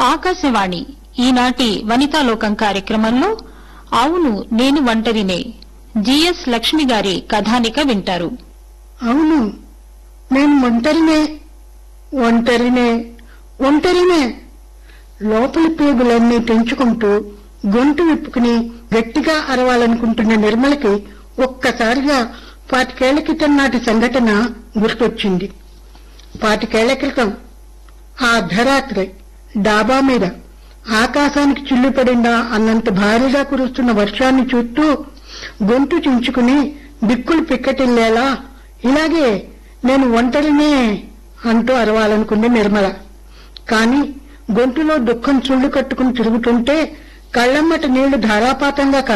ఆకాశవాణి ఈనాటి వనితాలోకం కార్యక్రమంలో అవును నేను ఒంటరినే జిఎస్ లక్ష్మి గారి కథానిక వింటారు అవును నేను ఒంటరినే ఒంటరినే ఒంటరినే లోపలి పేగులన్నీ తెంచుకుంటూ గొంతు విప్పుకుని గట్టిగా అరవాలనుకుంటున్న నిర్మలకి ఒక్కసారిగా పాతికేళ్ల క్రితం నాటి సంఘటన గుర్తొచ్చింది పాతికేళ్ల క్రితం ఆ అర్ధరాత్రి డాబా మీద ఆకాశానికి చిల్లు పడిందా అన్నంత భారీగా కురుస్తున్న వర్షాన్ని చూస్తూ గొంతు చించుకుని దిక్కులు పిక్కటిల్లేలా ఇలాగే నేను ఒంటరినే అంటూ అరవాలనుకుంది నిర్మల కాని గొంతులో దుఃఖం చుళ్ళు కట్టుకుని తిరుగుతుంటే కళ్ళమ్మట నీళ్లు ధారాపాతంగా